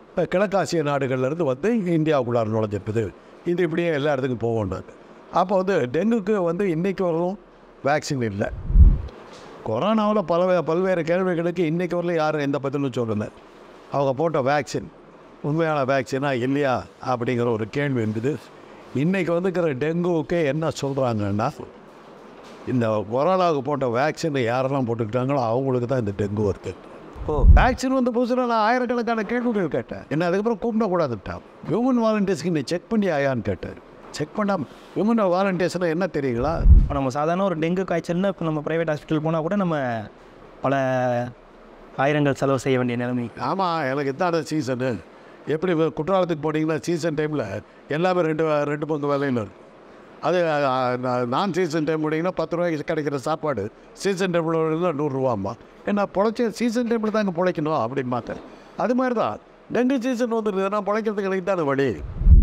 அஹ், கிழக்காசிய நாடுகள்லேருந்து வந்து இந்தியாவுக்குள்ளார நுழைஞ்சிருக்குது இது இப்படியே எல்லா இடத்துக்கும் போகணும் அப்போ வந்து டெங்குக்கு வந்து இன்றைக்கு வரலும் வேக்சின் இல்லை கொரோனாவில் பல பல்வேறு கேள்விகளுக்கு இன்றைக்கு வரலும் யாரும் எந்த பதிலும் சொல்லலை அவங்க போட்ட வேக்சின் உண்மையான வேக்சினா இல்லையா அப்படிங்கிற ஒரு கேள்வி இருக்குது இன்றைக்கி வந்துக்கிற டெங்குவுக்கு என்ன சொல்கிறாங்கன்னா இந்த கொரோனாவுக்கு போட்ட வேக்சின் யாரெல்லாம் போட்டுக்கிட்டாங்களோ அவங்களுக்கு தான் இந்த டெங்கு வருது ஓ வேக்சின் வந்த புதுசில் நான் ஆயிரக்கணக்கான கேள்விகள் கேட்டேன் என்ன அதுக்கப்புறம் கூப்பிடக்கூடாதுட்டான் ஹியூமன் வாலண்டியர்ஸ்க்கு நீ செக் பண்ணி ஆயான்னு கேட்டார் செக் பண்ணால் ஹியூமன் வாலண்டியர்ஸ்னால் என்ன தெரியுங்களா இப்போ நம்ம சாதாரண ஒரு டெங்கு காய்ச்சல்னு இப்போ நம்ம ப்ரைவேட் ஹாஸ்பிட்டல் போனால் கூட நம்ம பல ஆயிரங்கள் செலவு செய்ய வேண்டிய நிலைமை ஆமாம் எனக்கு இதான சீசனு எப்படி இப்ப குற்றாலத்துக்கு போனீங்கன்னா சீசன் டைமில் எல்லாமே ரெண்டு ரெண்டு பங்கு விலையில் இருக்கும் அது நான் சீசன் டைம் போனீங்கன்னா பத்து ரூபாய்க்கு கிடைக்கிற சாப்பாடு சீசன் டைமில் இருந்தால் நூறுரூவாம்மா ஏன்னா பொழைச்ச சீசன் டைமில் தான் இங்கே பிழைக்கணும் அப்படின்னு மாட்டேன் அது மாதிரி தான் டெங்கு சீசன் வந்துருதுன்னா பிழைக்கிறதுக்கு எனக்கு தானே வழி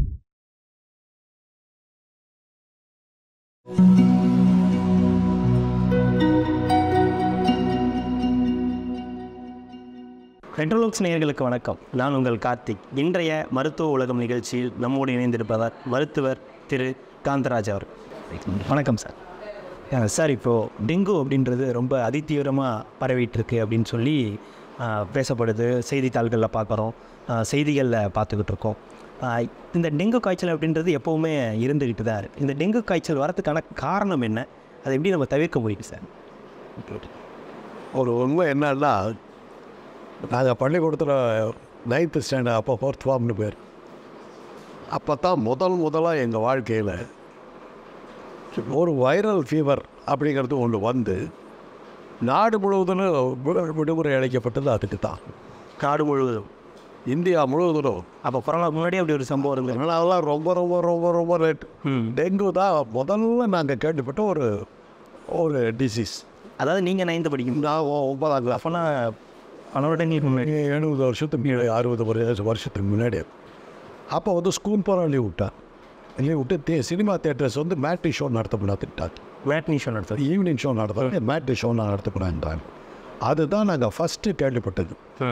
பெட்ரோலுக்ஸ் நேயர்களுக்கு வணக்கம் நான் உங்கள் கார்த்திக் இன்றைய மருத்துவ உலகம் நிகழ்ச்சியில் நம்மோடு இணைந்திருப்பவர் மருத்துவர் திரு காந்தராஜ் அவர் வணக்கம் சார் அஹ் சார் இப்போது டெங்கு அப்படின்றது ரொம்ப அதிதீவிரமாக பரவிட்டு இருக்கு அப்படின்னு சொல்லி அஹ், பேசப்படுது செய்தித்தாள்களில் பார்க்குறோம் அஹ், செய்திகளில் பார்த்துக்கிட்டு இருக்கோம் அஹ், இந்த டெங்கு காய்ச்சல் அப்படின்றது எப்போவுமே இருந்துக்கிட்டு தான் இருக்குது இந்த டெங்கு காய்ச்சல் வரதுக்கான காரணம் என்ன அதை எப்படி நம்ம தவிர்க்க முடியும் சார் ஒரு உண்மை என்னன்னா நாங்கள் பள்ளிக்கூடத்தில் நைன்த்து ஸ்டாண்டர்ட் அப்போ ஃபோர்த் ஃபார்ம்னு பேர் அப்போ தான் முதல் முதலாக எங்கள் வாழ்க்கையில் ஒரு வைரல் ஃபீவர் அப்படிங்கிறது ஒன்று வந்து நாடு முழுவதும் விடு- விடுமுறை அளிக்கப்பட்டது அதுக்கு தான் நாடு முழுவதும் இந்தியா முழுவதும் அப்போ கொரோனா முன்னாடியே அப்படி ஒரு சம்பவம் இருந்தது அதனாலலாம் ரொம்ப ரொம்ப ரொம்ப ரொம்ப ரேட் ம் டெங்கு தான் முதல்ல நாங்கள் கேள்விப்பட்ட ஒரு ஒரு டிசீஸ் அதாவது நீங்கள் நைன்த்து படிக்கும் நான் ஒ- ஒன்பதாம் கிளாஸ் அப்போனா பல வருடங்களுக்கு முன்னாடி எழுபது வருஷத்துக்கு முன்னாடி அறுபது வரு- வருஷத்துக்கு முன்னாடி அப்போ வந்து ஸ்கூல் போகிற லீவ் விட்டான் லீவ் விட்டு தே சினிமா தேட்டர்ஸ் வந்து மேட்ரி ஷோ நடத்தப்படாதுட்டாங்க வேக்சினேஷன் நடத்துறது ஈவினிங் ஷோ நடத்த மேட்ரி ஷோ நான் நடத்தக்கூடாதுன்றாங்க அதுதான் நாங்கள் ஃபஸ்ட்டு கேள்விப்பட்டது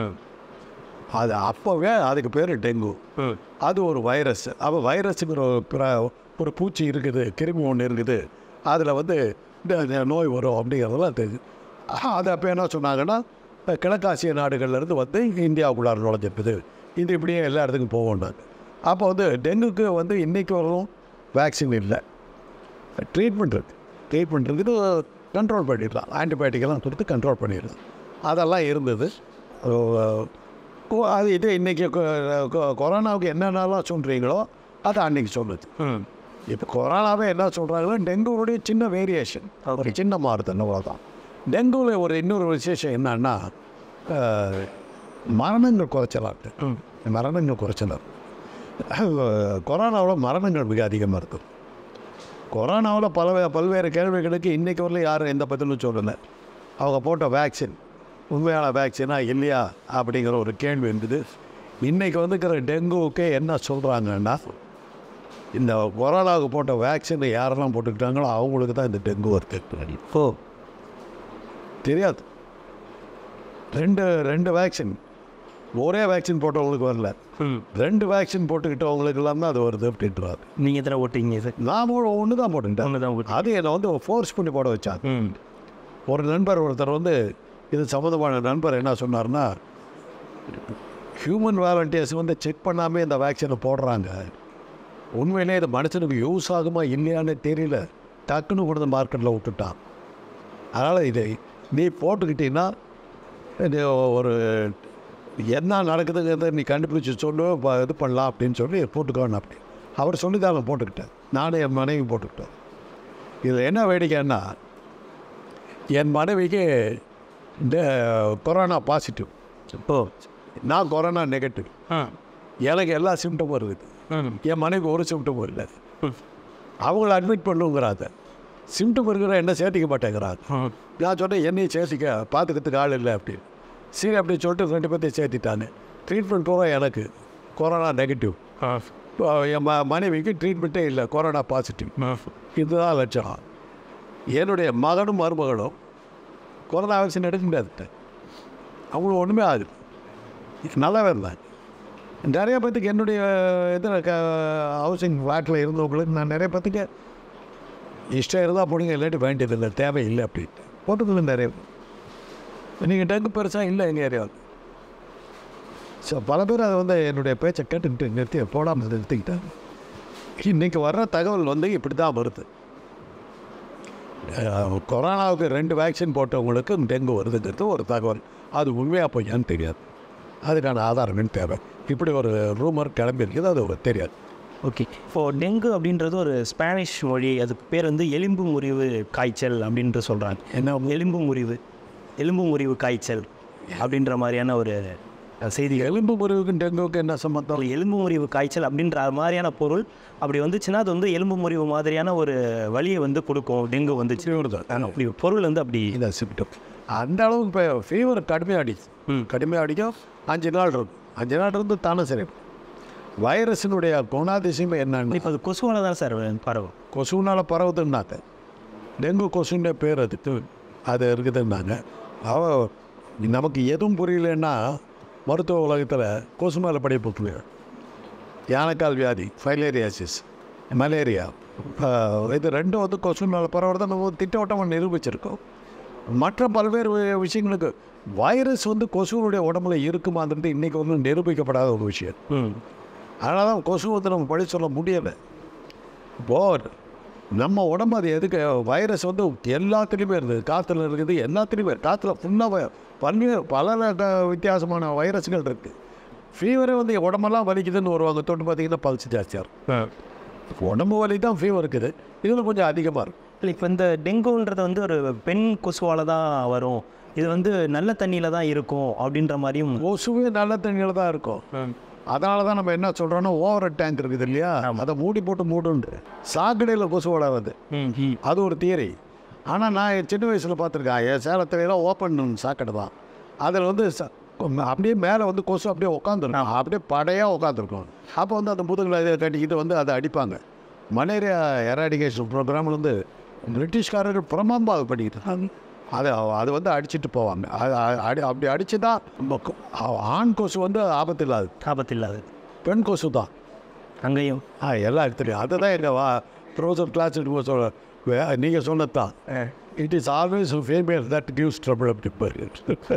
அது அப்போவே அதுக்கு பேர் டெங்கு அது ஒரு வைரஸ் அப்போ வைரஸுங்கிற ஒரு பிர- ஒரு பூச்சி இருக்குது கிருமி ஒன்று இருக்குது அதில் வந்து இந்த இந்த நோய் வரும் அப்படிங்கிறதெல்லாம் தெரியுது ஆஹா, அது அப்போ என்ன சொன்னாங்கன்னா அஹ், கிழக்காசிய நாடுகள்லேருந்து வந்து இந்தியாவுக்குள்ளார நுழைஞ்சிருக்குது இது இப்படியே எல்லா இடத்துக்கும் போகணும் அப்போ வந்து டெங்குக்கு வந்து இன்றைக்கி வரலும் வேக்சின் இல்லை ட்ரீட்மெண்ட் இருக்குது ட்ரீட்மெண்ட் இருக்குது கண்ட்ரோல் பண்ணிடலாம் ஆன்டிபயோட்டிக்கெல்லாம் கொடுத்து கண்ட்ரோல் பண்ணிடலாம் அதெல்லாம் இருந்தது அஹ், கொ- அது இது இன்றைக்கி கொரோனாவுக்கு என்னென்னலாம் சொல்கிறீங்களோ அதை அன்றைக்கி சொல்லுது இப்போ கொரோனாவே என்ன சொல்கிறாங்களோ டெங்குவுடைய சின்ன வேரியேஷன் ஒரு சின்ன மாறுதல் அவ்வளோதான் டெங்குவில் ஒரு இன்னொரு விசேஷம் என்னன்னா அஹ், மரணங்கள் குறைச்சலாம் இருக்கு மரணங்கள் குறைச்சலாம் கொரோனாவில் மரணங்கள் மிக அதிகமாக இருக்கும் கொரோனாவில் பல பல்வேறு கேள்விகளுக்கு இன்றைக்கு வரலும் யாரும் எந்த பதிலும் சொல்லலை அவங்க போட்ட வேக்சின் உண்மையான வேக்சினா இல்லையா அப்படிங்கிற ஒரு கேள்வி இருந்தது இன்றைக்கி வந்துக்கிற டெங்குவுக்கு என்ன சொல்கிறாங்கன்னா இந்த கொரோனாவுக்கு போட்ட வேக்சின் யாரெல்லாம் போட்டுக்கிட்டாங்களோ அவங்களுக்கு தான் இந்த டெங்கு வருது ஓ தெரியாது ரெண்டு ரெண்டு வேக்சின் ஒரே வேக்சின் போட்டவங்களுக்கு வரல ரெண்டு வேக்சின் போட்டுக்கிட்டவங்களுக்கெல்லாம் தான் அது வருது அப்படின்றாரு நீங்கள் எத்தனை ஓட்டிங்க சார் நான் ஒன்று தான் போட்டுக்கிட்டேன் ஒன்று தான் ஓட்டு அது என்னை வந்து ஃபோர்ஸ் பண்ணி போட வச்சாங்க ம் ஒரு நண்பர் ஒருத்தர் வந்து இது சம்மந்தமான நண்பர் என்ன சொன்னார்னா ஹியூமன் வாலண்டியர்ஸ் வந்து செக் பண்ணாமே இந்த வேக்சினை போடுறாங்க உண்மையிலே இது மனுஷனுக்கு யூஸ் ஆகுமா இல்லையான்னு தெரியல டக்குன்னு கொண்டு வந்து மார்க்கெட்டில் விட்டுட்டான் அதனால் இதை நீ போட்டுக்கிட்டீங்கன்னா இது ஒரு என்ன நடக்குதுங்கிறத நீ கண்டுபிடிச்சி சொல்லு ப- இது பண்ணலாம் அப்படின்னு சொல்லி போட்டுக்கோன்னு அப்படி அவர் சொல்லி தான் நான் போட்டுக்கிட்டேன் நானும் என் மனைவி போட்டுக்கிட்டேன் இதில் என்ன வேடிக்கைன்னா என் மனைவிக்கு இந்த கொரோனா பாசிட்டிவ் ஓ நான் கொரோனா நெகட்டிவ் ஆ எனக்கு எல்லா சிம்டமும் இருக்குது ம் என் மனைவி ஒரு சிம்டமும் இல்லை அவங்கள அட்மிட் பண்ணுங்கிறாங்க சிம்டம் இருக்கிற என்ன சேர்த்திக்க மாட்டேங்கிறாங்க நான் சொன்னேன் என்னையும் சேர்த்திக்க பார்த்துக்கிறதுக்கு ஆள் இல்லை அப்படின்னு சரி அப்படி சொல்லிட்டு ரெண்டு பேர்த்தையும் சேர்த்திட்டானு ட்ரீட்மெண்ட் பூரா எனக்கு கொரோனா நெகட்டிவ் என் ம மனைவிக்கு ட்ரீட்மெண்ட்டே இல்லை கொரோனா பாசிட்டிவ் இதுதான் லட்சணம் என்னுடைய மகனும் மருமகனும் கொரோனா வேக்சின் எடுக்க முடியாது அவங்களுக்கு ஒன்றுமே ஆகுது நல்லாவே இருந்தாங்க நிறைய பேத்துக்கு என்னுடைய இதில் க ஹவுசிங் ஃப்ளாட்டில் இருந்தவங்களுக்கு நான் நிறைய பேத்துக்கு இஷ்டம் இருந்தால் போடுங்க இல்லாட்டி வேண்டியதில்லை தேவையில்லை அப்படின்ட்டு போட்டதில்லை நிறைய நீங்கள் டங்கு பெருசாக இல்லை எங்கள் ஏரியாவில் ஸோ பல பேர் அதை வந்து என்னுடைய பேச்சை கேட்டுக்கிட்டு நிறுத்தி போடாமல் நிறுத்திக்கிட்டாங்க இன்றைக்கி வர்ற தகவல் வந்து இப்படி தான் வருது அஹ், கொரோனாவுக்கு ரெண்டு வேக்சின் போட்டவங்களுக்கு டெங்கு வருதுங்கிறது ஒரு தகவல் அது உண்மையாக பொய்யான்னு தெரியாது அதுக்கான ஆதாரங்கள் தேவை இப்படி ஒரு ரூமர் கிளம்பியிருக்குது அது ஒரு தெரியாது ஓகே இப்போது டெங்கு அப்படின்றது ஒரு ஸ்பானிஷ் மொழி அதுக்கு பேர் வந்து எலும்பு முறிவு காய்ச்சல் அப்படின்ட்டு சொல்கிறாங்க என்ன எலும்பு முறிவு எலும்பு முறிவு காய்ச்சல் அப்படின்ற மாதிரியான ஒரு செய்தி எலும்பு முறிவுக்கும் டெங்குவுக்கு என்ன சம்மந்தம் எலும்பு முறிவு காய்ச்சல் அப்படின்ற மாதிரியான பொருள் அப்படி வந்துச்சுன்னா அது வந்து எலும்பு முறிவு மாதிரியான ஒரு வலியை வந்து கொடுக்கும் டெங்கு வந்துச்சு அப்படி பொருள் வந்து அப்படி இந்த சிம்டம் அந்த அளவுக்கு இப்போ ஃபீவர் கடுமையாக அடிச்சு ம். கடுமையாக அடிக்கும் அஞ்சு நாள் இருக்கும் அஞ்சு நாள் இருந்து தானே சரி வைரஸினுடைய குணாதிசயம் என்னன்னு இப்போ அது கொசுவால தான் சார் பரவும் கொசுனால பரவுதுன்னாங்க டெங்கு கொசுன்ற பேர் அதுக்கு அது இருக்குதுன்னாங்க அவ நமக்கு எதுவும் புரியலன்னா மருத்துவ உலகத்தில் கொசு மேலே படிப்பு புரியும் யானைக்கால் வியாதி ஃபைலேரியாசிஸ் மலேரியா ஆஹ், இது ரெண்டும் வந்து கொசு மேலே பரவுறத நம்ம திட்டவட்டமாக நிரூபிச்சிருக்கோம் மற்ற பல்வேறு வி- விஷயங்களுக்கு வைரஸ் வந்து கொசுவுடைய உடம்புல இருக்குமான்றது இன்றைக்கி வந்து நிரூபிக்கப்படாத ஒரு விஷயம் ம் அதனால தான் கொசு வந்து நம்ம பழி சொல்ல முடியலை போர் நம்ம உடம்பு அது எதுக்கு வைரஸ் வந்து எல்லாத்துலேயுமே இருக்குது காற்றுல இருக்குது எல்லாத்துலேயுமே காற்றுல ஃபுல்லாக பல்வேறு பல க- வித்தியாசமான வைரஸ்கள் இருக்குது ஃபீவரே வந்து என் உடம்பெல்லாம் வலிக்குதுன்னு வருவாங்க தொட்டு பார்த்தீங்கன்னா பல்ஸ் ஜாஸ்தியாக இருக்கும் உடம்பு வலி தான் ஃபீவர் இருக்குது இதில் கொஞ்சம் அதிகமாக இருக்கும் இல்லை இப்போ இந்த டெங்குன்றது வந்து ஒரு பெண் கொசுவால தான் வரும் இது வந்து நல்ல தண்ணியில் தான் இருக்கும் அப்படின்ற மாதிரியும் கொசுவே நல்ல தண்ணியில் தான் இருக்கும் அதனால தான் நம்ம என்ன சொல்கிறோன்னா ஓவர் டேங்க் இருக்குது இல்லையா அதை மூடி போட்டு மூடுண்டு சாக்கடையில் கொசு வளருது ம் ம் அது ஒரு தியரி ஆனால் நான் என் சின்ன வயசில் பார்த்துருக்கேன் என் சேலத்துல எல்லாம் ஓப்பன் சாக்கடை தான் அதில் வந்து ச- அப்படியே மேலே வந்து கொசு அப்படியே உட்காந்துருக்கும் அப்படியே படையாக உட்காந்துருக்கும் அப்போ வந்து அந்த முதுகில் இதை கட்டிக்கிட்டு வந்து அதை அடிப்பாங்க மலேரியா எராடிகேஷன் ப்ரோக்ராமில் வந்து பிரிட்டிஷ்காரர்கள் பிரமாதமாக அது பண்ணிக்கிட்டு இருந்தாங்க. அதை அது வந்து அடிச்சிட்டு போவாங்க அது அ- அடி அப்படி அடித்து தான் நம்ம கொ- ஆண் கொசு வந்து ஆபத்து இல்லாது ஆபத்து இல்லாது பெண் கொசு தான் அங்கேயும் ஆ எல்லாம் எனக்கு தெரியும் அதுதான் எங்கள் வா ப்ரொஃபஸர் கிளாஸ் எடுக்கும் சொல்ல நீங்கள் சொன்னது தான் it is always famine that gives trouble அப்படி பாரு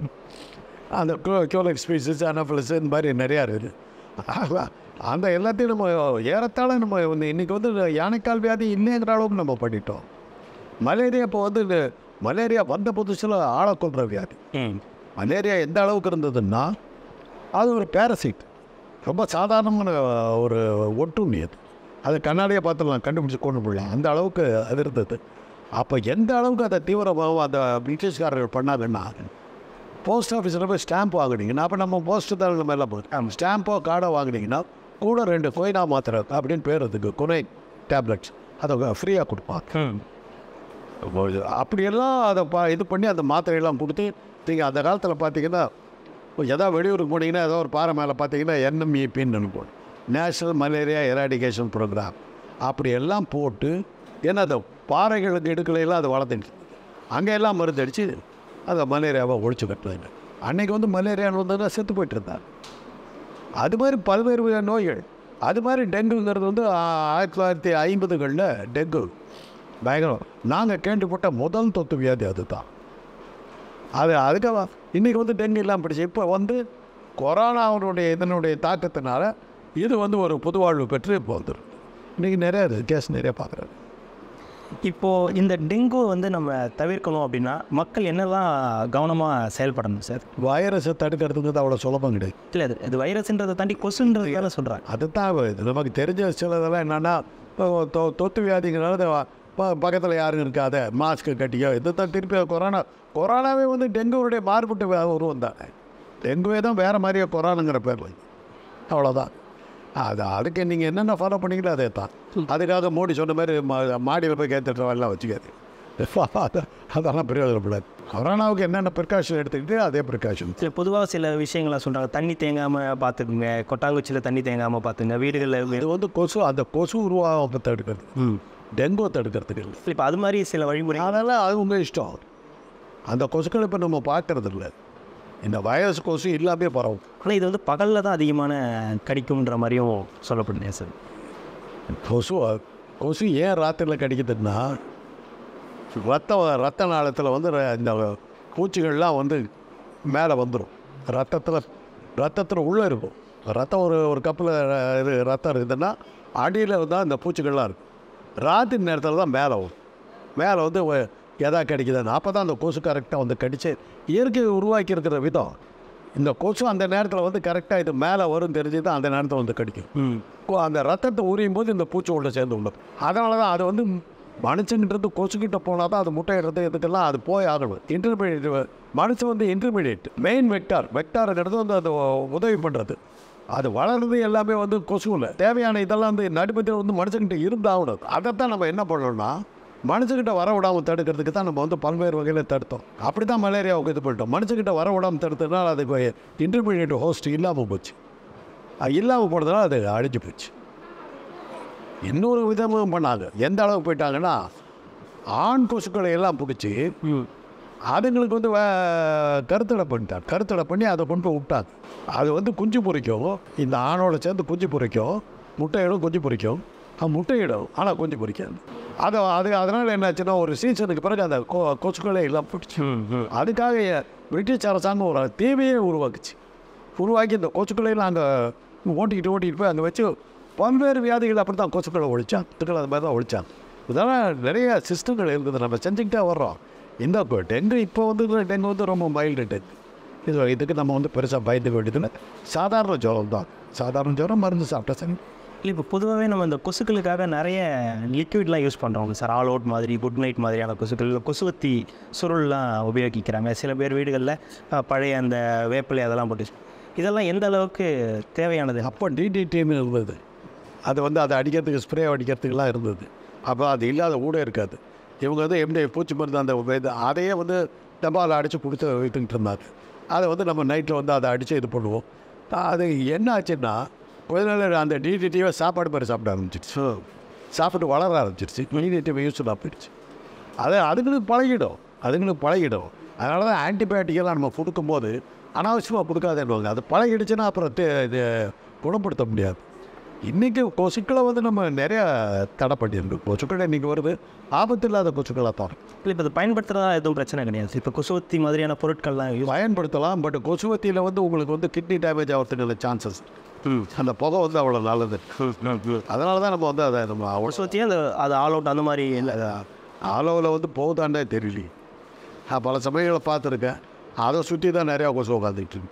அந்த கியோலக் ஸ்பீசஸ் அனஃபலஸ் இந்த மாதிரி நிறையா இருக்குது அதான், அந்த எல்லாத்தையும் நம்ம ஏறத்தாழ நம்ம வந்து இன்றைக்கி வந்து இந்த யானைக்கால் வியாதி இல்லைங்கிற அளவுக்கு நம்ம பண்ணிட்டோம் மலேரியா இப்போ வந்து இந்த மலேரியா வந்த புதுசில் ஆளை கொள்கிற வியாதி ம் மலேரியா எந்த அளவுக்கு இருந்ததுன்னா அது ஒரு பேரசைட் ரொம்ப சாதாரணமான ஒரு ஒட்டுண்ணி அது அது கண்ணாடியை பார்த்துலாம் கண்டுபிடிச்சி கொண்டு போடலாம் அந்த அளவுக்கு அது இருந்தது அப்போ எந்த அளவுக்கு அதை தீவிரமாகவும் அந்த பிரிட்டிஷ்காரர்கள் பண்ணாங்கன்னா போஸ்ட் ஆஃபீஸில் போய் ஸ்டாம்ப் வாங்குனீங்கன்னா அப்போ நம்ம போஸ்ட் தான் நம்ம எல்லாம் போகுது ஸ்டாம்போ கார்டோ வாங்குனீங்கன்னா கூட ரெண்டு கொய்னா மாத்திரை அப்படின்னு பேர் அதுக்கு குனை டேப்லெட்ஸ் அதை ஃப்ரீயாக கொடுப்பாங்க ம் அப்படியெல்லாம் அதை பா இது பண்ணி அந்த மாத்திரையெல்லாம் கொடுத்து நீங்கள் அந்த காலத்தில் பார்த்தீங்கன்னா எதாவது வெளியூருக்கு போனீங்கன்னா ஏதோ ஒரு பாறை மேலே பார்த்தீங்கன்னா என்எம்இபின்னு அனுப்பணும் நேஷ்னல் மலேரியா எராடிகேஷன் ப்ரோக்ராம் அப்படி எல்லாம் போட்டு ஏன்னா அந்த பாறைகளுக்கு இடுக்கலையெல்லாம் அது வளர்த்துட்டு அங்கே எல்லாம் மருந்து அடித்து அந்த மலேரியாவை ஒழிச்சு கட்டுறாங்க அன்னைக்கு வந்து மலேரியான்னு வந்ததுன்னா செத்து போயிட்டு இருந்தாங்க அது மாதிரி பல்வேறு வகையான நோய்கள் அது மாதிரி டெங்குங்கிறது வந்து ஆ- ஆயிரத்தி தொள்ளாயிரத்தி ஐம்பதுகளில் டெங்கு பயங்கரம் நாங்கள் கேள்விப்பட்ட முதல் தொத்து வியாதி அதுதான் அது அதுக்காக இன்றைக்கி வந்து டெங்கு இல்லாமல் போயிடுச்சு இப்போ வந்து கொரோனாவுடைய இதனுடைய தாக்கத்தினால இது வந்து ஒரு புதுவாழ்வு பெற்று இப்போ வந்துடும் இன்றைக்கி நிறைய கேஸ் நிறைய பார்க்குறாரு இப்போது இந்த டெங்கு வந்து நம்ம தவிர்க்கணும் அப்படின்னா மக்கள் என்னெல்லாம் கவனமாக செயல்படணும் சார் வைரஸை தடுக்கிறதுக்கு அது அவ்வளோ சுலபம் கிடையாது இல்லை அது இது வைரஸ்ன்றதை தாண்டி கொசுன்றதுனால சொல்கிறாங்க அதுதான் இது நமக்கு தெரிஞ்ச சிலதெல்லாம் என்னென்னா இப்போ தொ தொத்து வியாதிங்கிறனால பக்கத்தில் யாரும் இருக்காத மாஸ்க்கு கட்டியோ இது தான் திருப்பி கொரோனா கொரோனாவே வந்து டெங்குவுடைய மாறுபட்ட வே- உருவம் தானே டெங்குவே தான் வேறு மாதிரியே கொரோனாங்கிற பேர் அவ்வளோதான் அது அதுக்கு நீங்கள் என்னென்ன ஃபாலோ பண்ணீங்களோ அதே தான் அதுக்காக மோடி சொன்ன மாதிரி மா மாடியில் போய் கேத்துட்டுலாம் வச்சுக்காது அது- அதெல்லாம் பிரயோஜனப்படாது கொரோனாவுக்கு என்னென்ன ப்ரிகாஷன் எடுத்துக்கிட்டு அதே ப்ரிகாஷன் சில பொதுவாக சில விஷயங்களை சொல்கிறாங்க தண்ணி தேங்காமல் பார்த்துக்குங்க கொட்டாங்குச்சியில் தண்ணி தேங்காமல் பார்த்துங்க வீடுகளில் இது வந்து கொசு அந்த கொசு உருவாக தடுக்கிறது ம் டெங்கு தடுக்கிறதுக்கு இல்லை இப்போ அது மாதிரி சில வழிமுறை அதெல்லாம் அது உங்கள் இஷ்டம் அந்த கொசுக்களை இப்போ நம்ம பார்க்கறது இல்லை இந்த வைரஸ் கொசு இல்லாமே பரவும் ஆனால் இது வந்து பகலில் தான் அதிகமான கடிக்கும்ன்ற மாதிரியும் சொல்லப்படுது சார் கொசு கொசு ஏன் ராத்திரியில் கடிக்குதுன்னா ரத்த ரத்த நாளத்தில் வந்து ர- இந்த பூச்சிகள்லாம் வந்து மேலே வந்துடும் ரத்தத்தில் ரத்தத்தில் உள்ளே இருக்கும் ரத்தம் ஒரு ஒரு கப்பில் இது ரத்தம் இருக்குதுன்னா அடியில் தான் இந்த பூச்சிகள்லாம் இருக்கும் ராத்திரி நேரத்தில் தான் மேலே வரும் மேலே வந்து ஒ- எதா கடிக்குதுன்னு அப்போ தான் அந்த கொசு கரெக்டாக வந்து கடிச்சு இயற்கை உருவாக்கி இருக்கிற விதம் இந்த கொசு அந்த நேரத்தில் வந்து கரெக்டாக இது மேலே வரும் தெரிஞ்சு தான் அந்த நேரத்தில் வந்து கடிக்கும் ம் கொ- அந்த ரத்தத்தை உரியும் போது இந்த பூச்சி உள்ள சேர்ந்து உள்ளது அதனால தான் அது வந்து மனுஷங்கிட்ட கொசுக்கிட்ட போனால் தான் அது முட்டையிடுறது இதுக்கெல்லாம் அது போய் ஆகணும் இன்டர்மீடியட் மனுஷன் வந்து இன்டர்மீடியட் மெயின் வெக்டார் வெக்டார்ங்கிறது வந்து அது உதவி பண்ணுறது அது வளர்றது எல்லாமே வந்து கொசுவில் தேவையான இதெல்லாம் வந்து நடுமத்தில் வந்து மனுஷங்கிட்ட இருந்தாகணும் அதைத்தான் நம்ம என்ன பண்ணணும்னா மனுஷங்கிட்ட வர விடாமல் தடுக்கிறதுக்கு தான் நம்ம வந்து பல்வேறு வகையில் தடுத்தோம் அப்படி தான் மலேரியாவுக்கு இது பண்ணிட்டோம் மனுஷங்கிட்ட வர விடாமல் தடுத்ததுனால அதுக்கு இன்டர்மீடியட் ஹோஸ்ட் இல்லாமல் போச்சு அது இல்லாமல் போனதுனால அது அழிஞ்சு போச்சு இன்னொரு விதமும் பண்ணாங்க எந்த அளவுக்கு போயிட்டாங்கன்னா ஆண் கொசுக்களை எல்லாம் பிடிச்சி ம் அதுங்களுக்கு வந்து வே- கருத்தடை பண்ணிட்டாங்க கருத்தடை பண்ணி அதை கொண்டு போய் விட்டாங்க அது வந்து குஞ்சு பொரிக்கும் இந்த ஆணோட சேர்ந்து குஞ்சு பொரிக்கும் முட்டையிடும் குஞ்சு பொரிக்கும் அது முட்டையிடும் ஆனால் குஞ்சு பொரிக்காது அது அது அதனால் என்னாச்சுன்னா ஒரு சீசனுக்கு பிறகு அந்த கொ கொசுக்களை எல்லாம் பிடிச்சி ம் ம் அதுக்காக பிரிட்டிஷ் அரசாங்கம் ஒரு தீமையே உருவாக்குச்சு உருவாக்கி இந்த கொசுக்களையெல்லாம் அங்கே ஓட்டிக்கிட்டு ஓட்டிக்கிட்டு போய் அங்கே வச்சு பல்வேறு வியாதிகள் அப்படி தான் கொசுக்களை ஒழிச்சான் இதுக்கள் அது மாதிரி தான் ஒழிச்சாங்க இதெல்லாம் நிறைய சிஸ்டங்கள் இருக்குது நம்ம செஞ்சுக்கிட்டே வர்றோம் இந்த கொ- டெங்கு இப்போ வந்து டெங்கு வந்து ரொம்ப மைல்டு டெங்கு இது இதுக்கு நம்ம வந்து பெருசாக பயந்துக்க வேண்டியதில்லை சாதாரண ஜுரம் தான் சாதாரண ஜுரம் மருந்து சாப்பிட்டா சரி இல்லை இப்போ பொதுவாகவே நம்ம இந்த கொசுக்களுக்காக நிறைய லிக்விட்லாம் யூஸ் பண்ணுறோம் சார் ஆல் அவுட் மாதிரி குட் நைட் மாதிரியான கொசுக்கள் இல்லை கொசுவத்தி சுருள்லாம் உபயோகிக்கிறாங்க சில பேர் வீடுகளில் அஹ், பழைய அந்த வேப்பிலை அதெல்லாம் போட்டு இதெல்லாம் எந்த அளவுக்கு தேவையானது அப்போ டிடிடின்னு இருந்தது அது வந்து அதை அடிக்கிறதுக்கு ஸ்ப்ரே அடிக்கிறதுக்குலாம் இருந்தது அப்போ அது இல்லாத கூட இருக்காது இவங்க வந்து எப்படி பூச்சி மருந்து அந்த இது அதையே வந்து டப்பாவில் அடித்து கொடுத்து வைத்துக்கிட்டு இருந்தாங்க அதை வந்து நம்ம நைட்டில் வந்து அதை அடித்து இது பண்ணுவோம் அது என்ன ஆச்சுன்னா கொஞ்ச நாள் அந்த டிடிடியை சாப்பாடு மாதிரி சாப்பிட ஆரம்பிச்சிடுச்சு சாப்பிட்டு வளர ஆரம்பிச்சிருச்சு டிடிடிவை யூஸ் போயிடுச்சு அது அதுங்களுக்கு பழகிடும் அதுங்களுக்கு பழகிடும் அதனால தான் ஆன்டிபயோட்டிக்கெல்லாம் நம்ம கொடுக்கும்போது அனாவசியமாக கொடுக்காதேன்னுவாங்க அது பழகிடுச்சுன்னா அப்புறம் தே- இது குணப்படுத்த முடியாது இன்றைக்கி கொசுக்களை வந்து நம்ம நிறையா தடை பண்ணியிருக்கோம் கொசுக்கள் இன்றைக்கி வருது ஆபத்து இல்லாத கொசுக்களாக தான் இல்லை இப்போ அதை பயன்படுத்துகிறதா எதுவும் பிரச்சனை கிடையாது இப்போ கொசுவத்தி மாதிரியான பொருட்கள்லாம் யூஸ் பயன்படுத்தலாம் பட் கொசுவத்தியில் வந்து உங்களுக்கு வந்து கிட்னி டேமேஜ் ஆகிறதுக்கு சான்சஸ் அந்த புகை வந்து அவ்வளோ நல்லது அதனால தான் நம்ம வந்து அதை நம்ம அவ்வளோ கொசுவத்தியே அந்த அது ஆல் அவுட் அந்த மாதிரி இல்லை அளவில் வந்து போகுதாண்டே தெரியலையே நான் பல சமயங்களை பார்த்துருக்கேன் அதை சுற்றி தான் நிறையா கொசு உட்காந்துக்கிட்டு இருக்கு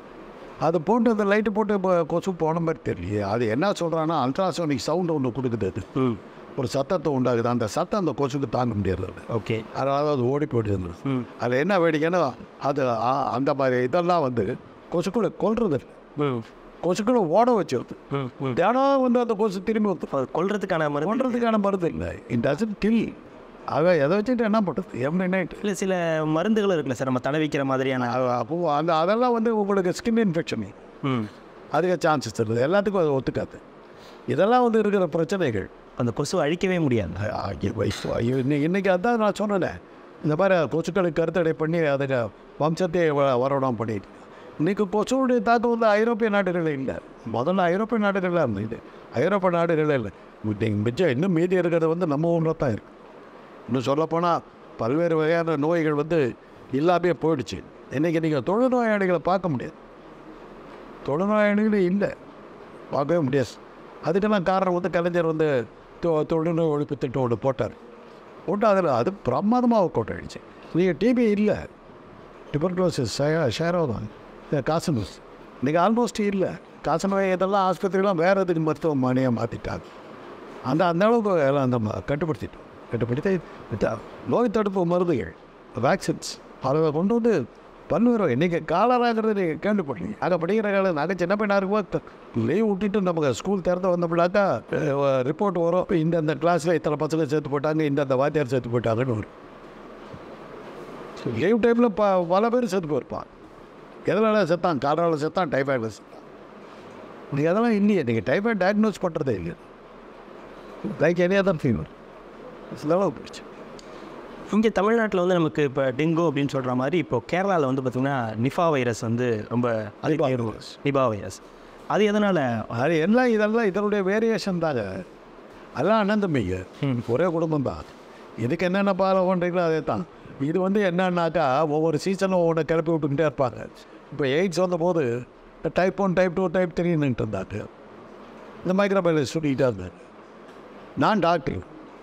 அது போட்டு அந்த லைட்டு போட்டு இப்போ கொசு போன மாதிரி தெரியலையே அது என்ன சொல்கிறான்னா அல்ட்ராசோனிக் சவுண்டு ஒன்று கொடுக்குது அது ம் ஒரு சத்தத்தை உண்டாகுது அந்த சத்தம் அந்த கொசுக்கு தாங்க முடியாது அது. ஓகே அதனால அது ஓடி போயிடுது ம் அதில் என்ன வேடிக்கைன்னா அது ஆ- அந்த மாதிரி இதெல்லாம் வந்து கொசுக்களை கொல்றது இல்ல. ம் கொசுக்களை ஓட வச்சிருது ம் ம் தினம் வந்து அந்த கொசு திரும்பி வந்து இப்போ கொல்றதுக்கான மருந்து கொன்றதுக்கான மருந்து இல்லை இட் டசன் கில் அதை எதை வச்சுட்டு என்ன பண்ணுறது எவ்ரி நைட் இல்லை சில மருந்துகள் இருக்குல்ல சார் நம்ம தடவிக்கிற மாதிரியான அப்போ அந்த அதெல்லாம் வந்து உங்களுக்கு ஸ்கின் இன்ஃபெக்ஷன் ம் அதுக்கு சான்சஸ் இருக்குது எல்லாத்துக்கும் அது ஒத்துக்காது இதெல்லாம் வந்து இருக்கிற பிரச்சனைகள் அந்த கொசு அழிக்கவே முடியாது ஐயோ, ஐயோ, ஐயோ இன்னைக்கு இன்றைக்கி அதான் நான் சொன்னேனே இந்த மாதிரி கொசுக்களுக்கு கருத்தடை பண்ணி அதுக்கு வம்சத்தை வ- வரவிடாம பண்ணிட்டு இன்றைக்கி கொசுவுடைய தாக்கம் வந்து ஐரோப்பிய நாடுகளில் இல்லை முதல்ல ஐரோப்பிய நாடுகளில் இருந்தது ஐரோப்பிய நாடுகளில் இல்லை இன்னைக்கு மிச்சம் இன்னும் மீதி இருக்கிறது வந்து நம்ம ஊரில் தான் இருக்குது இன்னும் சொல்லப்போனால் பல்வேறு வகையான நோய்கள் வந்து இல்லாமே போயிடுச்சு இன்றைக்கி நீங்கள் தொழுநோயாளிகளை பார்க்க முடியாது தொழுநோயாளிகளே இல்லை பார்க்கவே முடியாது அதுக்கெல்லாம் காரணம் வந்து கலைஞர் வந்து தொ- தொழுநோய் ஒழிப்பு திட்டம் ஒன்று போட்டார் போட்டு அதில் அது பிரமாதமாக ஒர்க் அவுட் ஆகிடுச்சு நீங்கள் டிபி இல்லை டிபர்குலோசிஸ் ஷேரோ தான் காசனோஸ் இன்றைக்கி ஆல்மோஸ்ட் இல்லை காசநோய் இதெல்லாம் ஆஸ்பத்திரிலாம் வேறு எதுக்கு மருத்துவமனையாக மாற்றிட்டாங்க அந்த அந்த அளவுக்கு எல்லாம் நம்ம கட்டுப்படுத்திட்டோம் கட்டுப்படுத்தி இந்த நோய் தடுப்பு மருந்துகள் வேக்சின்ஸ் அதை கொண்டு வந்து பல்வேறு இன்றைக்கி காலராங்கிறது நீங்கள் கேள்விப்பட்டீங்க அங்கே படிக்கிற காலம் நாங்கள் சின்ன பையனாக இருக்கும்போது லீவ் விட்டுட்டு நமக்கு ஸ்கூல் திறந்து வந்தோம்னாக்கா ரிப்போர்ட் வரும் இப்போ இந்தந்த கிளாஸில் இத்தனை பசங்க சேர்த்து போட்டாங்க இந்தந்த வாத்தியார் சேர்த்து போட்டாங்கன்னு வரும் லீவ் டைமில் ப பல பேர் செத்து போயிருப்பான் எதனால் செத்தான் காரணால் செத்தான் டைஃபாய்டில் செத்தான் நீங்கள் அதெல்லாம் இல்லையே நீங்கள் டைஃபாய்டு டயக்னோஸ் பண்ணுறதே இல்லை லைக் எனி அதர் ஃபீவர் இதெல்லாம் போயிடுச்சு இங்கே தமிழ்நாட்டில் வந்து நமக்கு இப்போ டெங்கு அப்படின்னு சொல்கிற மாதிரி இப்போ கேரளாவில் வந்து பார்த்திங்கன்னா நிஃபா வைரஸ் வந்து ரொம்ப நிபா virus. நிபா வைரஸ் அது எதனால் அது எல்லாம் இதெல்லாம் இதனுடைய வேரியேஷன் தாங்க அதெல்லாம் அண்ணன் தம்பிங்க ஒரே குடும்பம் தான் இதுக்கு என்னென்ன பாலை பண்ணுறீங்களோ அதே தான் இது வந்து என்னன்னாக்கா ஒவ்வொரு சீசனும் ஒவ்வொன்று கிளப்பி விட்டுக்கிட்டே இருப்பாங்க இப்போ எய்ட்ஸ் வந்தபோது type one type two type த்ரீன்னுட்டு இருந்தாங்க இந்த மைக்ரோபைலஜி சொல்லிக்கிட்டே இருந்தாங்க நான் டாக்டர்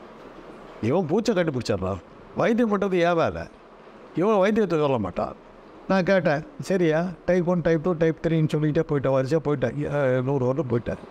இவன் பூச்சை கண்டுபிடிச்சிட்றான் வைத்தியம் பண்ணுறது ஏன் வேலை இவன் வைத்தியத்தை சொல்ல மாட்டான் நான் கேட்டேன் சரியா type one type two type த்ரீன்னு சொல்லிகிட்டே போயிட்டேன் வரிசையாக போயிட்டேன் அஹ் நூறு வருடம் போயிட்டேன்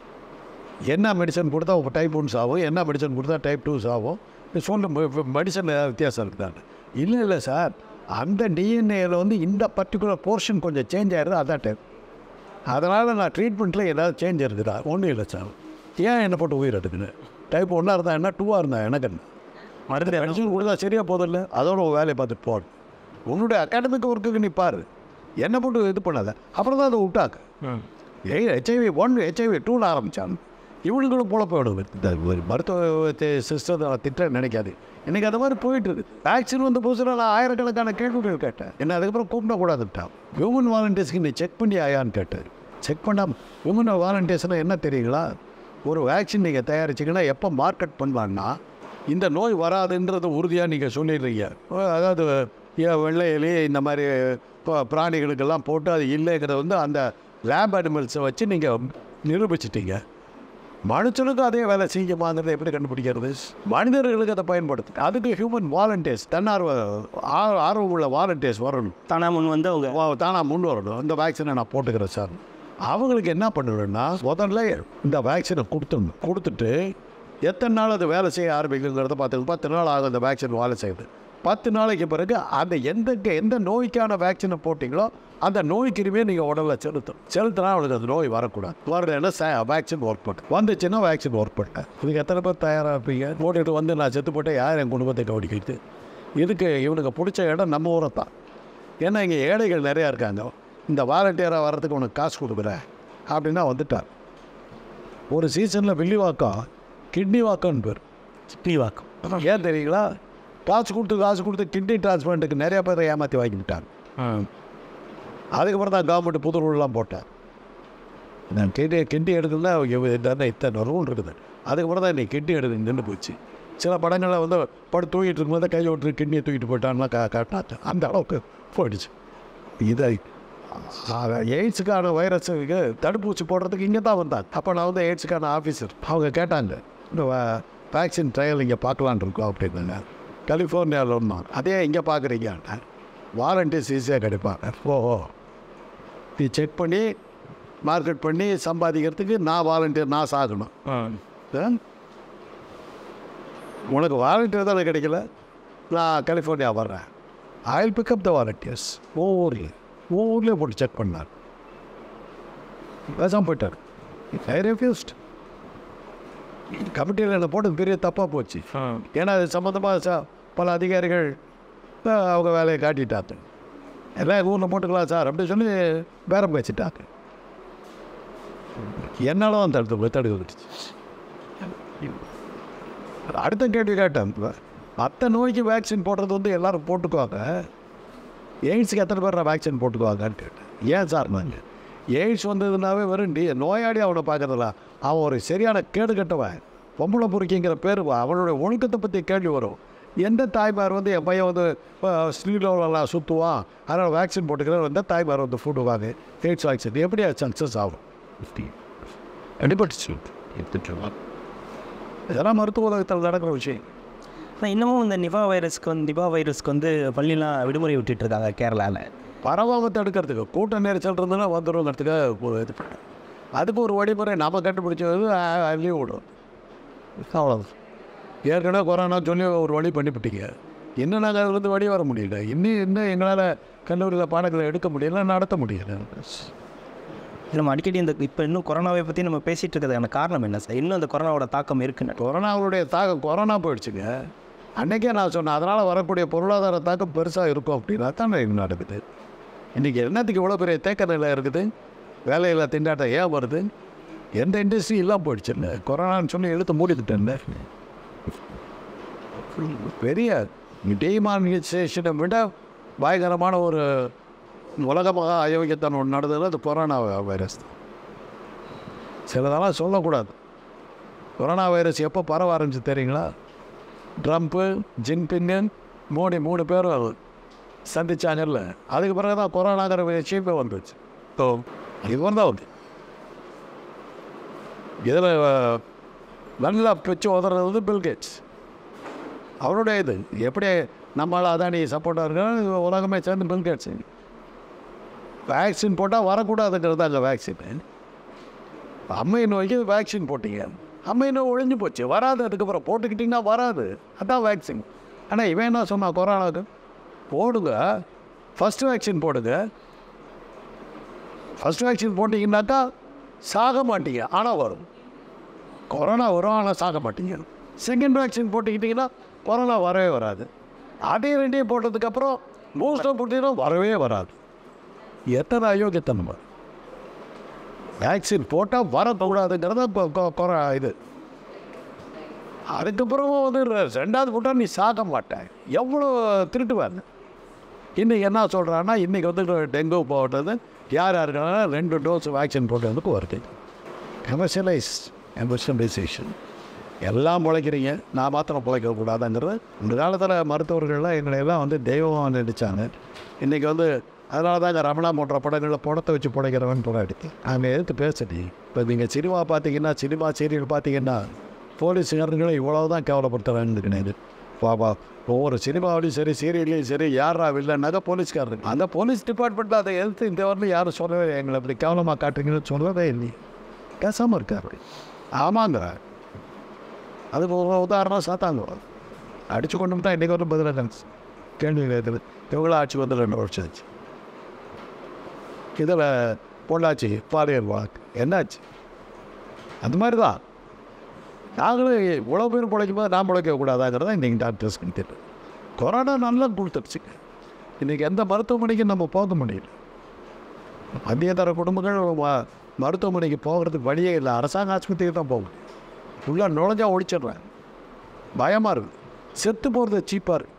என்ன மெடிசன் கொடுத்தா டைப் ஒன்ஸ் ஆகும் என்ன மெடிசன் கொடுத்தா டைப் டூஸ் ஆகும் சொல்ல மெடிசன் ஏதாவது வித்தியாசம் இருக்குதான்னு இல்லை இல்லை சார் அந்த டிஎன்ஏல வந்து இந்த பர்டிகுலர் போர்ஷன் கொஞ்சம் சேஞ்ச் ஆகிடுது அதான் டைப் அதனால் நான் ட்ரீட்மெண்ட்டில் ஏதாவது சேஞ்ச் இருக்குதா ஒன்றும் இல்லை சார் ஏன் என்னை போட்டு உயிர் எடுக்குன்னு டைப் ஒன்றா இருந்தால் என்ன டூவாக இருந்தா எனக்கு என்ன மருந்து மெடிசன் கொடுத்தா சரியாக போதில்ல அதோட உன் வேலையை பார்த்துட்டு போடு உன்னுடைய அகாடமிக் ஒர்க்குக்கு நீ பாரு என்னை போட்டு இது பண்ணாத அப்புறம் தான் அதை விட்டாக்க ஏய் ஹெச்ஐவி ஒன் ஹெச்ஐவி டூன்னு ஆரம்பித்தான் இவனுங்களும் போல போயிடுது இந்த ஒரு மருத்துவ சிஸ்டத்தை திட்ட நினைக்காது இன்றைக்கி அந்த மாதிரி போயிட்டு இருக்கு வேக்சின் வந்த புதுசில் நான் ஆயிரக்கணக்கான கேள்விகள் கேட்டேன் என்ன அதுக்கப்புறம் கூப்பிடக்கூடாதுட்டான் ஹியூமன் வாலண்டியர்ஸ்க்கு நீ செக் பண்ணி ஆயான்னு கேட்டார் செக் பண்ணாமல் ஹியூமன் வாலண்டியர்ஸ்னால் என்ன தெரியுங்களா ஒரு வேக்சின் நீங்கள் தயாரிச்சிங்கன்னா எப்போ மார்க்கெட் பண்ணலான்னா இந்த நோய் வராதுன்றது உறுதியாக நீங்கள் சொல்லிடுறீங்க அதாவது ஏன் வெள்ளை எலி இந்த மாதிரி இப்போ பிராணிகளுக்கெல்லாம் போட்டு அது இல்லைங்கிறத வந்து அந்த லேப் அனிமல்ஸை வச்சு நீங்கள் நிரூபிச்சிட்டீங்க மனுஷனுக்கும் அதே வேலை செய்யுமாங்கிறத எப்படி கண்டுபிடிக்கிறது மனிதர்களுக்கு அதை பயன்படுத்து அதுக்கு ஹியூமன் வாலண்டியர்ஸ் தன்னார்வ ஆ- ஆர்வம் உள்ள வாலண்டியர்ஸ் வரணும் தானா முன் வந்து அவங்க வா- தானா முன் வரணும் இந்த வேக்சினை நான் போட்டுக்கிறேன் சார் அவங்களுக்கு என்ன பண்ணணும்னா முதல்ல இந்த வேக்சினை கொடுத்துடணும் கொடுத்துட்டு எத்தனை நாள் அது வேலை செய்ய ஆரம்பிக்குங்கிறத பார்த்து பத்து நாள் ஆகும் அந்த வேக்சின் வேலை செய்யுது பத்து நாளைக்கு பிறகு அந்த எந்த எந்த நோய்க்கான வேக்சினை போட்டிங்களோ அந்த நோய் கிருமியை நீங்கள் உடலில் செலுத்தணும் செலுத்தினா அவனுக்கு அந்த நோய் வரக்கூடாது வரலன்னா வேக்சின் ஒர்க் பண்ணு வந்துச்சுன்னா வேக்சின் ஒர்க் பண்ணேன் இதுக்கு எத்தனை பேர் தயாராக இருப்பீங்க போட்டுட்டு வந்து நான் செத்து போட்டேன் யார் என் குடும்பத்தை கவனிக்கிறது இதுக்கு இவனுக்கு பிடிச்ச இடம் நம்ம ஊரை தான் ஏன்னா இங்கே ஏழைகள் நிறையா இருக்காங்க இந்த வாலண்டியராக வர்றதுக்கு உனக்கு காசு கொடுக்குறேன் அப்படின்னா வந்துட்டார் ஒரு சீசனில் வில்லிவாக்கம் கிட்னி வாக்கம்னு பேர் கிட்னி வாக்கம் ஏன் தெரியுங்களா காசு கொடுத்து காசு கொடுத்து கிட்னி டிரான்ஸ்பிளான்ட்டுக்கு நிறையா பேரை ஏமாற்றி வாங்கிட்டாங்க அதுக்கப்புறம் தான் கவர்மெண்ட் புது ரூல்லாம் போட்டார் நான் கிண்டி கிண்டி எடுக்கணும்னா இத்தனை இத்தனை ரூல் இருக்குது அதுக்கப்புறம் தான் இன்னைக்கு கிண்டி எடுத்து நின்று போச்சு சில படங்களில் வந்து படம் தூக்கிட்டு இருக்கும்போது கையை விட்டு கிண்ணியை தூக்கிட்டு போயிட்டான்னா கா காட்டாச்சு அந்த அளவுக்கு போயிடுச்சு இதை ஆ, எய்ட்ஸுக்கான வைரஸுக்கு தடுப்பூசி போடுறதுக்கு இங்கே தான் வந்தாங்க அப்போ நான் வந்து எய்ட்ஸுக்கான ஆஃபீஸர் அவங்க கேட்டாங்க இந்த வேக்சின் ட்ரையல் இங்கே பார்க்கலான் இருக்கோம் அப்படின்னாங்க கலிஃபோர்னியாவில் இருந்தாங்க அதே இங்கே பார்க்குறீங்க வாலண்டியர்ஸ் ஈஸியாக கிடைப்பாங்க ஓஹோ நீ செக் பண்ணி மார்க்கெட் பண்ணி சம்பாதிக்கிறதுக்கு நான் வாலண்டியர் நான் சாகணும் ஆ? உனக்கு வாலண்டியர் தானே கிடைக்கல நான் கலிஃபோர்னியா வர்றேன் ஐ பிக்கப் த வாலண்டியர்ஸ் ஓ ஊர்லேயே ஓ ஊர்லேயே போட்டு செக் பண்ணார் பேசாமல் போயிட்டார் ஐ ரெஃப்யூஸ்ட் கமிட்டியில் என்னை போட்டது பெரிய தப்பாக போச்சு ஏன்னா அது சம்மந்தமாக ச பல அதிகாரிகள் அஹ், அவங்க வேலையை காட்டிட்டாங்க எல்லாம் எங்கள் ஊரில் போட்டுக்கலாம் சார் அப்படின்னு சொல்லி பேரம் பேசிட்டாங்க என்னாலும் அந்த தடுத்து தடுக்க விட்டுச்சு அடுத்த கேள்வி கேட்டேன் மற்ற நோய்க்கு வேக்சின் போடுறது வந்து எல்லாரும் போட்டுக்குவாங்க எய்ட்ஸுக்கு எத்தனை பேர் வேக்சின் போட்டுக்குவாங்கன்னு கேட்டேன் ஏன் சார் நாங்கள் எய்ட்ஸ் வந்ததுனாவே வெறும் டி நோயாளி அவனை பார்க்கறதில்ல அவன் ஒரு சரியான கேடு கட்டவன் பொம்பளை பொறுக்கிங்கிற பேர் வா- அவனுடைய ஒழுக்கத்தை பற்றி கேள்வி வரும் எந்த தாய்மார் வந்து என் பையன் வந்து ஸ்ரீலோலாம் சுற்றுவான் அதனால் வேக்சின் போட்டுக்கிறேன் எந்த தாய்மார் வந்து ஃபுட்டுவாங்க எய்ட்ஸ் வேக்சின் எப்படி சக்ஸஸ் ஆகும் அடிபட்டுச்சு இதெல்லாம் மருத்துவ உலகத்தில் நடக்கிற விஷயம் ஆனால் இன்னமும் இந்த நிபா வைரஸ்க்கு வந்து நிபா வைரஸ்க்கு வந்து பள்ளிலாம் விடுமுறை விட்டுட்டு இருக்காங்க கேரளாவில் பரவாமல் தடுக்கிறதுக்கு கூட்ட நெரிசல் இருந்ததுன்னா வந்துடுங்கிறதுக்காக ஒரு இது பண்ணேன் அதுக்கு ஒரு வழிமுறை நம்ம கண்டுபிடிச்சது லீவ் விடும் அவ்வளோதான் ஏற்கனவே கொரோனா சொல்லி ஒரு வழி பண்ணிவிட்டீங்க இன்னும் நாங்கள் அதுலேருந்து வழி வர முடியல இன்னும் இன்னும் எங்களால் கல்லூரியில் பாடங்களை எடுக்க முடியல நடத்த முடியல நம்ம அடிக்கடி இந்த இப்போ இன்னும் கொரோனாவை பற்றி நம்ம பேசிகிட்டு இருக்கிறதுக்கான காரணம் என்ன சார் இன்னும் அந்த கொரோனாவோட தாக்கம் இருக்குன்னு கொரோனாவுடைய தாக்கம் கொரோனா போயிடுச்சுங்க அன்றைக்கே நான் சொன்னேன் அதனால் வரக்கூடிய பொருளாதார தாக்கம் பெருசாக இருக்கும் அப்படின்னா தான் இது நடக்குது இன்றைக்கி என்னத்துக்கு இவ்வளோ பெரிய தேக்க நிலை இருக்குது வேலையில் திண்டாட்டம் ஏன் வருது எந்த இண்டஸ்ட்ரி இல்லாமல் போயிடுச்சு இல்லை கொரோனான்னு சொல்லி எடுத்து மூடிக்கிட்டேன்ல பெரிய டிமானிசேஷனை விட பயங்கரமான ஒரு உலகமாக அயோக்கியத்தனம் ஒன்று நடந்ததுன்னா அது கொரோனா வைரஸ் தான் சிலதெல்லாம் சொல்லக்கூடாது கொரோனா வைரஸ் எப்போ பரவ ஆரம்பிச்சு தெரியுங்களா ட்ரம்ப்பு ஜின்பின்னு மோடி மூணு பேரும் சந்திச்சாங்கல்ல அதுக்கு பிறகு தான் கொரோனாங்கிற விஷயமே வந்துச்சு ஸோ இது தான் வந்து இதில் நல்லா பிச்சு உதறது வந்து பில்கேட்ஸ் அவருடைய இது எப்படி நம்மளால் அதானி சப்போர்ட்டாக இருக்கா உலகமே சேர்ந்து பில்கேட்ஸ் வேக்சின் போட்டால் வரக்கூடாதுங்கிறது அங்கே வேக்சின் அம்மை நோய்க்கு வேக்சின் போட்டீங்க அம்மை நோய் ஒழிஞ்சு போச்சு வராது அதுக்கப்புறம் போட்டுக்கிட்டிங்கன்னா வராது அதான் வேக்சின் ஆனால் இவன் என்ன சொன்னான் கொரோனாவுக்கு போடுங்க ஃபஸ்ட்டு வேக்சின் போடுங்க ஃபஸ்ட் வேக்சின் போட்டிங்கன்னாக்கா சாக மாட்டீங்க ஆனால் வரும் கொரோனா வரும் ஆனால் சாக மாட்டீங்க செகண்ட் வேக்சின் போட்டுக்கிட்டிங்கன்னா கொரோனா வரவே வராது அதே ரெண்டையும் போட்டதுக்கப்புறம் பூஸ்டர் போட்டிங்கன்னா வரவே வராது எத்தனை அயோக்கியத்தனம் அது. வேக்சின் போட்டால் வரக்கூடாதுங்கிறத கொ- கொ- கொர இது அதுக்கப்புறம் வந்து ரெ- ரெண்டாவது போட்டால் நீ சாக மாட்டேன் எவ்வளோ திருட்டுவாங்க இன்றைக்கி என்ன சொல்கிறான்னா இன்றைக்கி வந்து டெங்கு போட்டது யார் யாருக்கான ரெண்டு டோஸ் வேக்சின் போட்டதுக்கு வருது கமர்ஷியலைஸ் கமர்ஷியலைசேஷன் எல்லாம் பிழைக்கிறீங்க நான் மாத்திரம் பிழைக்க கூடாதுங்கிறது இந்த காலத்தில் மருத்துவர்கள்லாம் எங்களை எல்லாம் வந்து தெய்வமாக நடித்தாங்க இன்றைக்கி வந்து அதனால தான் இந்த ரமணா போன்ற படங்களில் படத்தை வச்சு பிழைக்கிறவன் போராடி நாங்கள் எதிர்த்து பேசடி இப்போ நீங்கள் சினிமா பார்த்தீங்கன்னா சினிமா சீரியல் பார்த்தீங்கன்னா போலீஸ்காரங்களை இவ்வளோ தான் கேவலப்படுத்துகிறான்னு கிடையாது பாபா ஒவ்வொரு சினிமாவிலையும் சரி சீரியல்லையும் சரி யாரா இல்லைன்னாக்கா போலீஸ்காரங்க அந்த போலீஸ் டிபார்ட்மெண்ட்டில் அதை எதிர்த்து இந்த வரலும் யாரும் சொல்லவே இல்லை. எங்களை அப்படி கேவலமாக காட்டுறீங்கன்னு சொல்லவே இல்லை பேசாமல் இருக்காரு ஆமாங்க அது ஒரு உதாரணம் சாத்தாங்க அடிச்சு கொண்டு தான் இன்றைக்கி வந்து பதிலாக கேள்வி கேட்குது இவங்களும் ஆட்சி வந்து ரெண்டு வருஷம் ஆச்சு இதில் பொள்ளாச்சி பாலியல் வாக்கு என்னாச்சு அந்த மாதிரி தான் நாங்களும் இவ்வளோ பேர் பிழைக்கும் போது நான் பிழைக்க கூடாதாங்கிறத இன்றைக்கி டாக்டர்ஸ்க்கு தெரியும் கொரோனா நல்லா கொடுத்துருச்சுங்க இன்றைக்கி எந்த மருத்துவமனைக்கும் நம்ம போக முடியல மத்தியதர குடும்பங்கள் ம- மருத்துவமனைக்கு போகிறதுக்கு வழியே இல்லை அரசாங்க ஆஸ்பத்திரிக்கு தான் போகும் உள்ளே நுழைஞ்சா ஒழிச்சிடுறேன் பயமாக இருக்குது செத்து போகிறது சீப்பாக இருக்குது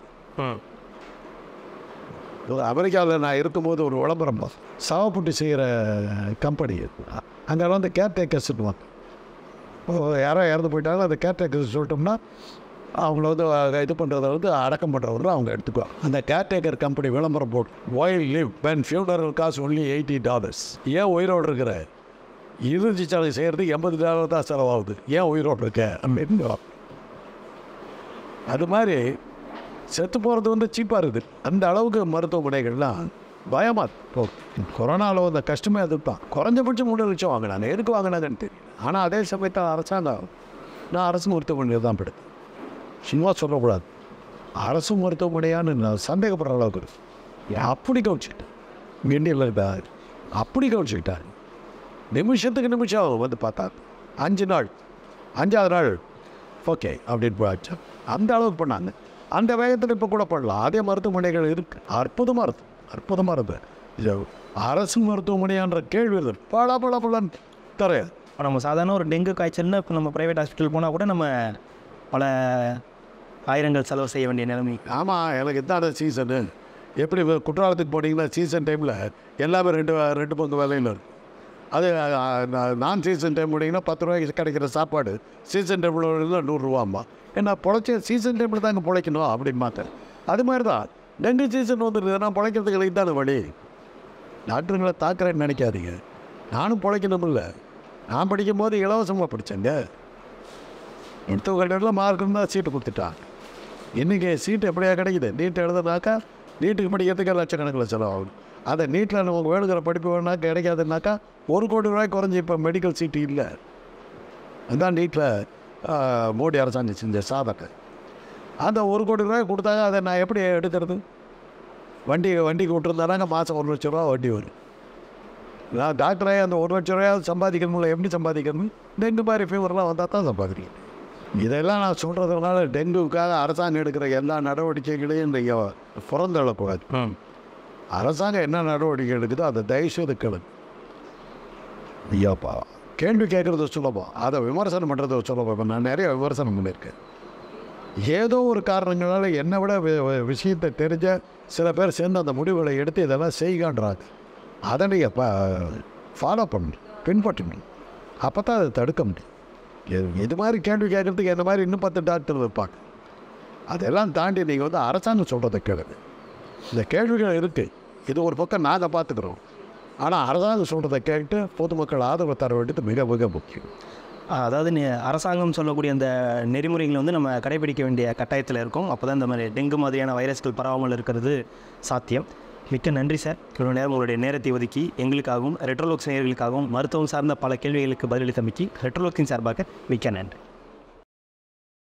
அமெரிக்காவில் நான் இருக்கும்போது ஒரு விளம்பரம் பார்த்தேன். சாவப்புட்டி செய்கிற கம்பெனி அங்கே வந்து கேர்டேக்கர்ஸ்னுவாங்க யாரோ இறந்து போயிட்டாலும் அந்த கேர்டேக்கர்ஸ் சொல்லிட்டோம்னா அவங்கள வந்து அஹ், இது பண்ணுறத வந்து அடக்கம் பண்ணுறவங்க அவங்க எடுத்துக்குவாங்க அந்த கேர்டேக்கர் கம்பெனி விளம்பரம் போட்டு ஒயில் லிவ் பென் ஃபியூனரல் காசு ஒன்லி எயிட்டி டாலர்ஸ் ஏன் உயிரோடு இருக்கிற இறுதி சடங்கு செய்கிறதுக்கு எண்பது டாலர் தான் செலவாகுது ஏன் உயிரோடு இருக்க அப்படின்னு அது மாதிரி செத்து போகிறது வந்து சீப்பாக இருக்குது அந்த அளவுக்கு மருத்துவமனைகள்லாம் பயமாக இப்போ கொரோனாவில் வந்த கஷ்டமே அது தான் குறைஞ்சபட்சம் மூணு லட்சம் வாங்கினாங்க எதுக்கு வாங்கினாங்கன்னு தெரியல ஆனால் அதே சமயத்தில் அரசாங்கம் நான் அரசு மருத்துவமனையில் தான் படுது சும்மா சொல்லக்கூடாது அரசு மருத்துவமனையான்னு நான் சந்தேகப்படுற அளவுக்கு இருக்கு. அப்படி கவனிச்சுக்கிட்டேன் கிண்டியில் இருந்தார் அப்படி கவனிச்சுக்கிட்டார் நிமிஷத்துக்கு நிமிஷம் வந்து பார்த்தா அஞ்சு நாள் அஞ்சாவது நாள் ஓகே அப்படின்னு போயாச்சு அந்த அளவுக்கு பண்ணாங்க அந்த வேகத்தில் இப்போ கூட பண்ணலாம் அதே மருத்துவமனைகள் இருக்குது அற்புதமாக இருக்குது அற்புதமாக இருக்குது இது அரசு மருத்துவமனையான்ற கேள்வி இருக்குது பல பல பலன் தரையாது இப்போ நம்ம சாதாரண ஒரு டெங்கு காய்ச்சல்னு இப்போ நம்ம ப்ரைவேட் ஹாஸ்பிட்டல் போனால் கூட நம்ம பல ஆயிரங்கள் செலவு செய்ய வேண்டிய நிலைமை ஆமாம் எனக்கு இதான சீசனு எப்படி வே- குற்றாலத்துக்கு போனீங்கன்னா சீசன் டைமில் எல்லாமே ரெண்டு வ- ரெண்டு பங்கு விலையில் இருக்கும் அது நான் சீசன் டைம் போனீங்கன்னா பத்து ரூபாய்க்கு கிடைக்கிற சாப்பாடு சீசன் டைமில் இருந்தால் நூறுரூவாம்மா ஏன்னா பொழைச்ச சீசன் டைமில் தாங்க பிழைக்கணும் அப்படின்னு மாட்டேன் அது மாதிரி தான் டெங்கு சீசன் வந்துருக்குதுன்னா பிழைக்கிறதுக்கு இதான வழி டாக்டருங்களை தாக்குறேன்னு நினைக்காதீங்க நானும் பிழைக்கணும் இல்லை நான் படிக்கும் போது இலவசமாக படித்தேங்க எடுத்த கடையில் மார்க் இருந்தால் சீட்டு கொடுத்துட்டான் இன்றைக்கி சீட்டு எப்படியா கிடைக்குது நீட் எழுதுனாக்கா நீட்டுக்கு படிக்கிறதுக்கு லட்சக்கணக்கில் செலவாகும் அதை நீட்டில் நமக்கு வேணுங்கிற படிப்பு வேணும்னா கிடைக்காதுனாக்கா ஒரு கோடி ரூபாய் குறைஞ்சி இப்போ மெடிக்கல் சீட்டு இல்லை அதுதான் நீட்டில் மோடி அரசாங்கம் செஞ்ச சாதனை அந்த ஒரு கோடி ரூபாய் கொடுத்தாங்க அதை நான் எப்படி எடுக்கிறது வண்டி வண்டிக்கு விட்டுருந்தானாங்க மாதம் ஒரு லட்ச ரூபா வண்டி வரும் நான் டாக்டராக அந்த ஒரு லட்ச ரூபாய் சம்பாதிக்கணும்ல எப்படி சம்பாதிக்கணும் டெங்கு மாதிரி ஃபீவர்லாம் வந்தால் தான் சம்பாதிக்கிறேன் இதெல்லாம் நான் சொல்கிறதுனால டெங்குக்காக அரசாங்கம் எடுக்கிற எல்லா நடவடிக்கைகளையும் இன்றைக்கி புறந்தள்ளக்கூடாது அரசாங்கம் என்ன நடவடிக்கை எடுக்குதோ அதை தயவுசெய்து கேளு ஐயாப்பா கேள்வி கேட்குறது சுலபம் அதை விமர்சனம் பண்ணுறது சுலபம் இப்போ நான் நிறைய விமர்சனம் பண்ணியிருக்கேன் ஏதோ ஒரு காரணங்களால் என்னை விட வி- வி- விஷயத்தை தெரிஞ்ச சில பேர் சேர்ந்து அந்த முடிவுகளை எடுத்து இதெல்லாம் செய்கான்றாங்க அதை நீங்கள் ப ஃபாலோ பண்ணணும் பின்பற்றணும் அப்போ தான் அதை தடுக்க முடியும் இது- இது மாதிரி கேள்வி கேட்குறதுக்கு இந்த மாதிரி இன்னும் பத்து டாக்டர் இருப்பாங்க அதெல்லாம் தாண்டி நீங்கள் வந்து அரசாங்கம் சொல்கிறத கேளுங்க இந்த கேள்விகள் இருக்குது இது ஒரு பக்கம் நாங்கள் பார்த்துக்குறோம் ஆனால் அரசாங்கம் சொல்கிறத கேட்டு பொதுமக்கள் ஆதரவு தர வேண்டியது மிக மிக முக்கியம் அதாவது நெ- அரசாங்கம் சொல்லக்கூடிய அந்த நெறிமுறைகளை வந்து நம்ம கடைபிடிக்க வேண்டிய கட்டாயத்தில் இருக்கோம் அப்போ தான் இந்த மாதிரி டெங்கு மாதிரியான வைரஸ்கள் பரவாமல் இருக்கிறது சாத்தியம் மிக்க நன்றி சார் இவ்வளோ நேரம் உங்களுடைய நேரத்தை ஒதுக்கி எங்களுக்காகவும் ரெட்ரோலோக்ஸ் நேயர்களுக்காகவும் மருத்துவம் சார்ந்த பல கேள்விகளுக்கு பதிலளித்தமைக்கு ரெட்ரோலோக்ஸின் சார்பாக மிக்க நன்றி